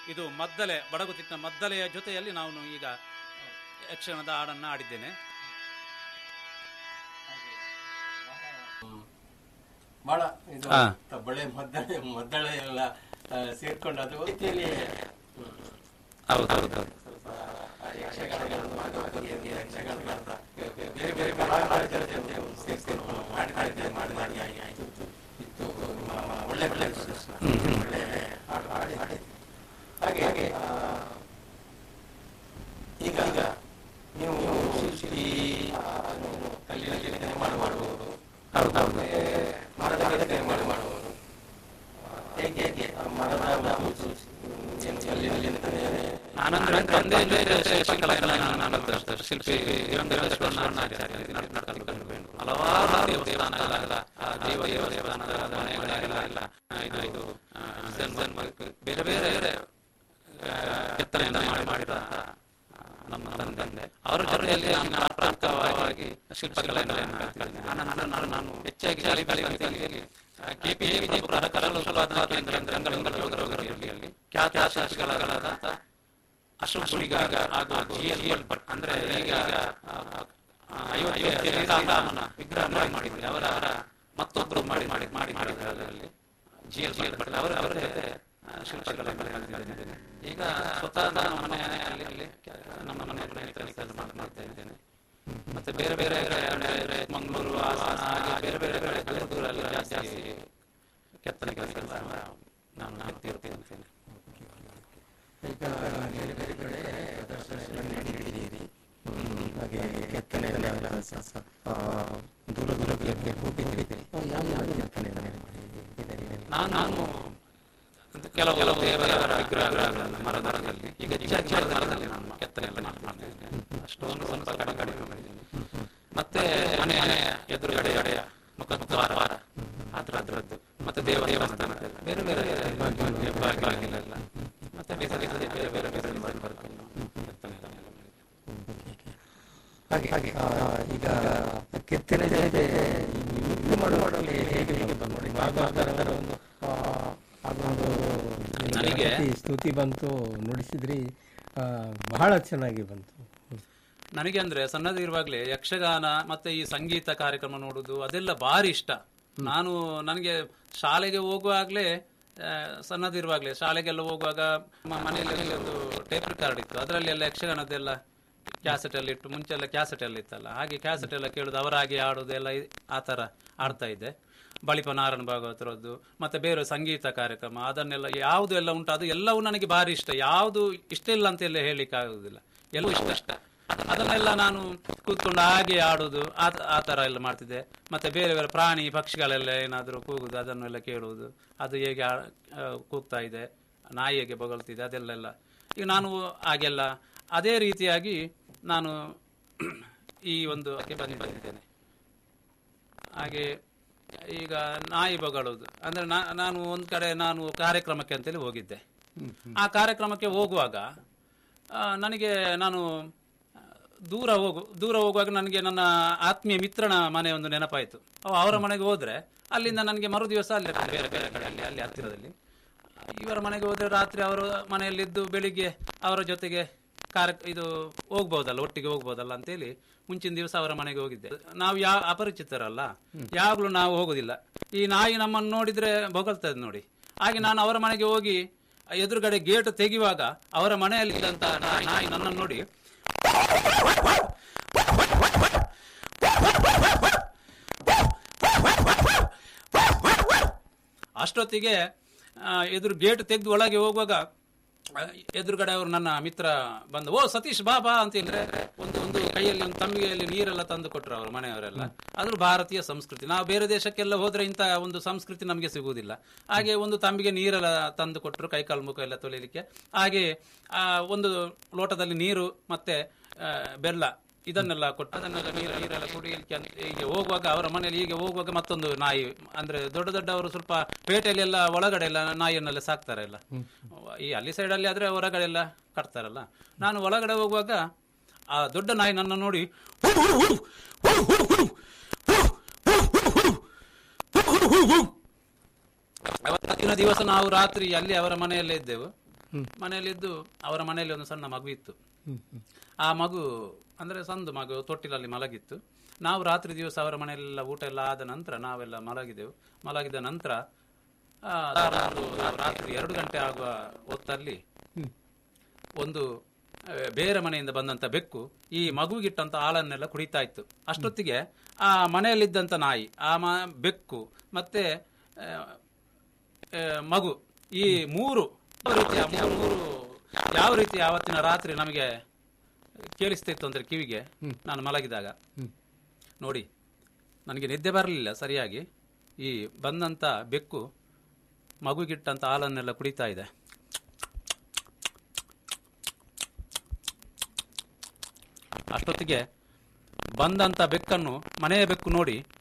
ಇದು ಮದ್ದಲೆ ಬಡಗುತಿಟ್ಟಿನ ಮದ್ದಲೆಯ ಜೊತೆಯಲ್ಲಿ ನಾನು ಈಗ ಯಕ್ಷಗಾನದ ಹಾಡನ್ನು ಆಡಿದ್ದೇನೆ ಬಹಳ ಇದು ಹಾ. ತಬ್ಬಳೆ ಮದ್ದಳೆ ಮದ್ದಳೆ ಎಲ್ಲ ಆ, ಸೇರ್ಕೊಂಡು ಅದು ರೀತಿಯಲ್ಲಿ ಹೌದು ಹೌದು ಹೌದು ಸ್ವಲ್ಪ ಯಕ್ಷಗಾನಗಳನ್ನು ಭಾಗವತಿಯಲ್ಲಿ ಯಕ್ಷಗಾನಗಳನ್ನ ಬೇರೆ ಬೇರೆ ಕಲಾವಿದರ ಜೊತೆ ಸೇರಿಸ್ಕೊಂಡು ಮಾಡಿ ಮಾಡಿದ್ದೆ ಮಾಡಿ ಮಾಡಿ ಆಗಿ ಆಯ್ತು ಇತ್ತು ನಿಮ್ಮ ಒಳ್ಳೆ ಒಳ್ಳೆ ಒಳ್ಳೆ ಹಾಡು ಹಾಡಿ ಹಾಡಿದ್ದೆ ಹಾಗೆ ಹಾಗೆ ಆ, ಈಗ ಈಗ ನೀವು ಶಿಲ್ಪಿ ಆ, ನೀವು ಕಲ್ಲಿನಲ್ಲಿ ನಿರ್ಮಾಣ ಮಾಡುವವರು ಹೌದು ಹೌದು ಮರದ ಮೇಲೆ ನಿರ್ಮಾಣ ಮಾಡುವವರು ಹೇಗೆ ಹೇಗೆ ಆ ಮರದ ಮತ್ತು ಏನು ಕಲ್ಲಿನಲ್ಲಿ ತಯಾರಿ ನಾನಂದ್ರೆ ತಂದೆ ಶಿಲ್ಪಕಲೆಯನ್ನ ನಾನು ಅರ್ಥ ಶಿಲ್ಪಿ ಹಲವಾರು ದೇವಸ್ಥಾನಗಳ ಆ ದೇವ ದೇವಸ್ಥಾನದ ಮನೆಗಳೆಲ್ಲ ಇದು ಇದು ಆ, zen- zen work, ಬೇರೆ ಬೇರೆ ಆ, ಕೆತ್ತನೆಯನ್ನ ಮಾಡಿ ಮಾಡಿದ ನಮ್ಮ ನನ್ನ ತಂದೆ ಅವರ ಜೊತೆಯಲ್ಲಿ ನಾನು ಅಪ್ರಾಪ್ತವಾಗಿ ಶಿಲ್ಪಕಲೆಯನ್ನು ಕಲಿತಿದ್ದೇನೆ. ಆನಂತರ ನಾನು ನಾನು ಹೆಚ್ಚಾಗಿ ಶಾಲೆ ಕಲಿಯುವಂತೆಯಲ್ಲಿ ಕೆ ಪಿ ವಿಜಯಪುರ ಕರಕುಶಲ ಕೇಂದ್ರ ಬೆಂಗಳೂರಲ್ಲಿ ಖ್ಯಾತ ಶಾಸಕರಾದ ಅಶೋಕ್ ಸುಳಿಗಾಗ ಹಾಗೂ ಜಿ ಎಲ್ ಎಲ್ ಭಟ್ ಅಂದ್ರೆ ಈಗ ಅಯೋಧ್ಯೆ ಶ್ರೀರಾಮನ ವಿಗ್ರಹ ಮಾಡಿ ಮಾಡಿದ್ರು ಅವರ ಅವರ ಮತ್ತೊಬ್ಬರು ಮಾಡಿ ಮಾಡಿ ಮಾಡಿ ಮಾಡಿದ್ರು ಅದರಲ್ಲಿ G L G L Bhat ಅವರ ಅವರ ಜೊತೆ ಆ, ಶಿಲ್ಪಕಲೆ ಕಲಿತಿದ್ದೇನೆ ಈಗ ಸ್ವತಃ ನಮ್ಮ ಮನೆಯಲ್ಲಿ ಅಲ್ಲಿ ನಮ್ಮ ಮನೆಯಲ್ಲಿ ಕೆಲಸ ಮಾಡ್ತಾ ಇದ್ದೇನೆ ಮತ್ತೆ ಬೇರೆ ಬೇರೆ ಬೇರೆ ಮಂಗಳೂರು ಹಾಸನ ಹಾಗೆ ಬೇರೆ ಬೇರೆ ಕಡೆ ಬೆಂಗಳೂರಲ್ಲಿ ಜಾಸ್ತಿ ಕೆತ್ತನೆ ಕೆಲಸ ನಾನು ಎತ್ತಿರ್ತೀನಿ ಈಗ ಬೇರೆ ಬೇರೆ ಕಡೆ ಪ್ರದರ್ಶನಗಳನ್ನು ನೀಡಿದ್ದೀರಿ ಹಾಗೆ ಕೆತ್ತನೆ ಆ, ದೂರ ದೂರಗಳಿಗೆ ಹೋಗಿದ್ದೀರಿ ಯಾವ ಯಾವ ಕೆತ್ತನೆ ನಾನು ನಾನು ಕೆಲವು ಕೆಲವು ದೇವರ ವಿಗ್ರಹಗಳನ್ನು ಮರದರದಲ್ಲಿ ಈಗ ಹೆಚ್ಚಾಗಿ ಮರದರದಲ್ಲಿ ನಾನು ಕೆತ್ತನೆ ಎಲ್ಲ ನಾನು ಮಾಡ್ತಿದ್ದೇನೆ ಅಷ್ಟೊಂದು ಸ್ವಲ್ಪ ಕಡಿಮೆ ಕಡಿಮೆ ಮಾಡಿದ್ದೀನಿ ಮತ್ತೆ ಮನೆ ಎದುರುಗಡೆ ಗಡೆಯ ಮುಖದ್ವಾರ ಅದ್ರ ಅದ್ರದ್ದು ಮತ್ತೆ ದೇವ ದೇವಸ್ಥಾನ ಬೇರೆ ಬೇರೆ ಬಾಗಿಲೆಲ್ಲ ಮತ್ತೆ ಬೇರೆ ಬೇರೆ ಬೇರೆ ಬೇರೆ ಬೇರೆ ಬರ್ಕೊಂಡು ಕೆತ್ತನೆ ಎಲ್ಲ ಮಾಡಿದ್ದೀನಿ. ಹಾಗೆ ಹಾಗೆ ಆ, ಈಗ ಕೆತ್ತನೆ ಜೊತೆ ಇದು ಮಾಡುವಲ್ಲಿ ಹೇಗೆ ಹೇಗೆ ಬಂತು ನೋಡಿ ಭಾಗ ಅದರ ಒಂದು ಆ, ಅದೊಂದು ನನಗೆ ಗಣಪತಿ ಸ್ತುತಿ ಬಂತು ನುಡಿಸಿದ್ರಿ ಆ, ಬಹಳ ಚೆನ್ನಾಗಿ ಬಂತು ನನಗೆ ಅಂದ್ರೆ ಸಣ್ಣದಿರುವಾಗಲೇ ಯಕ್ಷಗಾನ ಮತ್ತೆ ಈ ಸಂಗೀತ ಕಾರ್ಯಕ್ರಮ ನೋಡುದು ಅದೆಲ್ಲ ಭಾರಿ ಇಷ್ಟ ನಾನು ನನಗೆ ಶಾಲೆಗೆ ಹೋಗುವಾಗಲೇ ಸಣ್ಣದಿರುವಾಗಲೇ ಶಾಲೆಗೆಲ್ಲ ಹೋಗುವಾಗ ಮ- ಮನೆಯಲ್ಲಿ ಒಂದು ಟೇಪ್ ರೆಕಾರ್ಡ್ ಇತ್ತು ಅದರಲ್ಲಿ ಎಲ್ಲ ಯಕ್ಷಗಾನದೆಲ್ಲ ಕ್ಯಾಸೆಟ್ ಎಲ್ಲ ಇಟ್ಟು ಮುಂಚೆ ಎಲ್ಲ ಕ್ಯಾಸೆಟ್ ಎಲ್ಲ ಇತ್ತಲ್ಲ ಹಾಗೆ ಕ್ಯಾಸೆಟ್ ಎಲ್ಲ ಕೇಳುದು ಅವರಾಗಿ ಆಡುದು ಎಲ್ಲ ಇ- ಆ ತರ ಆಡ್ತಾ ಇದ್ದೆ ಬಳಿಪ ನಾರಾಯಣ ಭಾಗವತರದ್ದು ಮತ್ತೆ ಬೇರೆ ಸಂಗೀತ ಕಾರ್ಯಕ್ರಮ ಅದನ್ನೆಲ್ಲ ಯಾವುದು ಎಲ್ಲ ಉಂಟು ಅದು ಎಲ್ಲವೂ ನನಗೆ ಭಾರಿ ಇಷ್ಟ ಯಾವುದು ಇಷ್ಟ ಇಲ್ಲ ಅಂತ ಎಲ್ಲ ಹೇಳಲಿಕ್ಕೆ ಆಗುದಿಲ್ಲ ಎಲ್ಲವೂ ಇಷ್ಟ ಇಷ್ಟ ಅದನ್ನೆಲ್ಲ ನಾನು ಕೂತ್ಕೊಂಡು ಹಾಗೆ ಆಡುದು ಆ ಆ ತರ ಎಲ್ಲ ಮಾಡ್ತಿದ್ದೆ ಮತ್ತೆ ಬೇರೆ ಬೇರೆ ಪ್ರಾಣಿ ಪಕ್ಷಿಗಳೆಲ್ಲ ಏನಾದರೂ ಕೂಗುದು ಅದನ್ನೆಲ್ಲ ಕೇಳುವುದು ಅದು ಹೇಗೆ ಆ- ಆ, ಕೂಗ್ತಾ ಇದೆ ನಾಯಿ ಹೇಗೆ ಬೊಗಳ್ತಿದೆ ಅದೆಲ್ಲ ಈಗ ನಾನು ಹಾಗೆಲ್ಲ ಅದೇ ರೀತಿಯಾಗಿ ನಾನು ಈ ಒಂದು ಅದಕ್ಕೆ ಬಂದು ಬಂದಿದ್ದೇನೆ ಹಾಗೆ ಈಗ ನಾಯಿ ಬೊಗಳುವುದು ಅಂದ್ರೆ ನಾ- ನಾನು ಒಂದ್ ಕಡೆ ನಾನು ಕಾರ್ಯಕ್ರಮಕ್ಕೆ ಅಂತೇಳಿ ಹೋಗಿದ್ದೆ ಆ ಕಾರ್ಯಕ್ರಮಕ್ಕೆ ಹೋಗುವಾಗ ಆ, ನನಗೆ ನಾನು ಆ, ದೂರ ಹೋಗು ದೂರ ಹೋಗುವಾಗ ನನಗೆ ನನ್ನ ಆತ್ಮೀಯ ಮಿತ್ರನ ಮನೆ ಒಂದು ನೆನಪಾಯಿತು ಅವ ಅವರ ಮನೆಗೆ ಹೋದ್ರೆ ಅಲ್ಲಿಂದ ನನಗೆ ಮರು ದಿವಸ ಅಲ್ಲಿ ಬೇರೆ ಬೇರೆ ಕಡೆ ಅಲ್ಲಿ ಅಲ್ಲಿ ಹತ್ತಿರದಲ್ಲಿ ಇವರ ಮನೆಗೆ ಹೋದ್ರೆ ರಾತ್ರಿ ಅವರು ಮನೆಯಲ್ಲಿದ್ದು ಬೆಳಿಗ್ಗೆ ಅವರ ಜೊತೆಗೆ ಕಾರ್ಯ ಇದು ಹೋಗ್ಬೋದಲ್ಲ ಒಟ್ಟಿಗೆ ಹೋಗ್ಬೋದಲ್ಲ ಅಂತೇಳಿ ಮುಂಚಿನ ದಿವಸ ಅವರ ಮನೆಗೆ ಹೋಗಿದ್ದೆ ನಾವು ಯಾವ ಅಪರಿಚಿತರಲ್ಲ ಯಾವಾಗ್ಲೂ ನಾವು ಹೋಗುದಿಲ್ಲ ಈ ನಾಯಿ ನಮ್ಮನ್ನು ನೋಡಿದ್ರೆ ಬೊಗಳ್ತದೆ ನೋಡಿ ಹಾಗೆ ನಾನು ಅವರ ಮನೆಗೆ ಹೋಗಿ ಎದುರುಗಡೆ ಗೇಟ್ ತೆಗೆಯುವಾಗ ಅವರ ಮನೆಯಲ್ಲಿ ಇದ್ದಂತ ನಾಯಿ ನಾಯಿ ನನ್ನನ್ನು ನೋಡಿ ಅಷ್ಟೊತ್ತಿಗೆ ಆ, ಎದುರು ಗೇಟ್ ತೆಗೆದು ಒಳಗೆ ಹೋಗುವಾಗ ಆ, ಎದುರುಗಡೆ ಅವರು ನನ್ನ ಮಿತ್ರ ಬಂದು ಓ ಸತೀಶ್ ಬಾ ಬಾ ಅಂತ ಹೇಳಿದ್ರೆ ಒಂದು ಒಂದು ಕೈಯಲ್ಲಿ ಒಂದು ತಂಬಿಗೆಯಲ್ಲಿ ನೀರೆಲ್ಲ ತಂದು ಕೊಟ್ಟರು ಅವರು ಮನೆಯವರೆಲ್ಲ ಅದು ಭಾರತೀಯ ಸಂಸ್ಕೃತಿ ನಾವು ಬೇರೆ ದೇಶಕ್ಕೆಲ್ಲ ಹೋದ್ರೆ ಇಂಥ ಒಂದು ಸಂಸ್ಕೃತಿ ನಮಗೆ ಸಿಗುವುದಿಲ್ಲ ಹಾಗೆ ಒಂದು ತಂಬಿಗೆ ನೀರೆಲ್ಲ ತಂದು ಕೊಟ್ಟರು ಕೈಕಾಲು ಮುಖ ಎಲ್ಲ ತೊಳಿಲಿಕ್ಕೆ ಹಾಗೆ ಆ, ಒಂದು ಲೋಟದಲ್ಲಿ ನೀರು ಮತ್ತೆ ಆ, ಬೆಲ್ಲ ಇದನ್ನೆಲ್ಲ ಕೊಟ್ಟು ಅದನ್ನೆಲ್ಲ ನೀರು ನೀರೆಲ್ಲ ಕುಡಿಯಲಿಕ್ಕೆ ಅಂತ ಹೀಗೆ ಹೋಗುವಾಗ ಅವರ ಮನೆಯಲ್ಲಿ ಹೀಗೆ ಹೋಗುವಾಗ ಮತ್ತೊಂದು ನಾಯಿ ಅಂದ್ರೆ ದೊಡ್ಡ ದೊಡ್ಡವರು ಸ್ವಲ್ಪ ಪೇಟೆಯಲ್ಲಿ ಎಲ್ಲ ಒಳಗಡೆ ಎಲ್ಲ ನಾಯಿಯನ್ನೆಲ್ಲ ಸಾಕ್ತಾರೆ ಎಲ್ಲ ಈ ಅಲ್ಲಿ ಸೈಡ್ ಅಲ್ಲಿ ಆದ್ರೆ ಹೊರಗಡೆ ಎಲ್ಲ ಕಟ್ತಾರಲ್ಲ ನಾನು ಒಳಗಡೆ ಹೋಗುವಾಗ ಆ ದೊಡ್ಡ ನಾಯಿ ನನ್ನ ನೋಡಿ ಅವತ್ತಿನ ದಿವಸ ನಾವು ರಾತ್ರಿ ಅಲ್ಲಿ ಅವರ ಮನೆಯಲ್ಲೇ ಇದ್ದೆವು ಮನೆಯಲ್ಲಿದ್ದು ಅವರ ಮನೆಯಲ್ಲಿ ಒಂದು ಸಣ್ಣ ಮಗು ಇತ್ತು ಹ್ಮ್ ಹ್ಮ್ ಆ ಮಗು ಅಂದ್ರೆ ಸಂದು ಮಗು ತೊಟ್ಟಿಲಲ್ಲಿ ಮಲಗಿತ್ತು ನಾವು ರಾತ್ರಿ ದಿವಸ ಅವರ ಮನೆಯೆಲ್ಲ ಊಟ ಎಲ್ಲ ಆದ ನಂತರ ನಾವೆಲ್ಲ ಮಲಗಿದೆವು ಮಲಗಿದ ನಂತರ ಆ, ಸುಮಾರು ನಾವು ರಾತ್ರಿ ಎರಡು ಗಂಟೆ ಆಗುವ ಹೊತ್ತಲ್ಲಿ ಹ್ಮ್ ಒಂದು ಆ, ಬೇರೆ ಮನೆಯಿಂದ ಬಂದಂತ ಬೆಕ್ಕು ಈ ಮಗುಗಿಟ್ಟಂತ ಹಾಲನ್ನೆಲ್ಲ ಕುಡಿತಾ ಇತ್ತು ಅಷ್ಟೊತ್ತಿಗೆ ಆ ಮನೆಯಲ್ಲಿದ್ದಂತ ನಾಯಿ ಆ ಮ ಬೆಕ್ಕು ಮತ್ತೆ ಆ, ಆ, ಮಗು ಈ ಮೂರು ಯಾವ ರೀತಿಯ ಮೂರು ಯಾವ ರೀತಿ ಆವತ್ತಿನ ರಾತ್ರಿ ನಮಗೆ ಕೇಳಿಸ್ತಿತ್ತು ಅಂದ್ರೆ ಕಿವಿಗೆ ನಾನು ಮಲಗಿದಾಗ ಹ್ಮ್ ನೋಡಿ ನನಗೆ ನಿದ್ದೆ ಬರಲಿಲ್ಲ ಸರಿಯಾಗಿ ಈ ಬಂದಂತ ಬೆಕ್ಕು ಮಗುಗಿಟ್ಟಂತ ಹಾಲನ್ನೆಲ್ಲ ಕುಡಿತಾ ಇದೆ ಅಷ್ಟೊತ್ತಿಗೆ ಬಂದಂತ ಬೆಕ್ಕನ್ನು ಮನೆಯ ಬೆಕ್ಕು ನೋಡಿ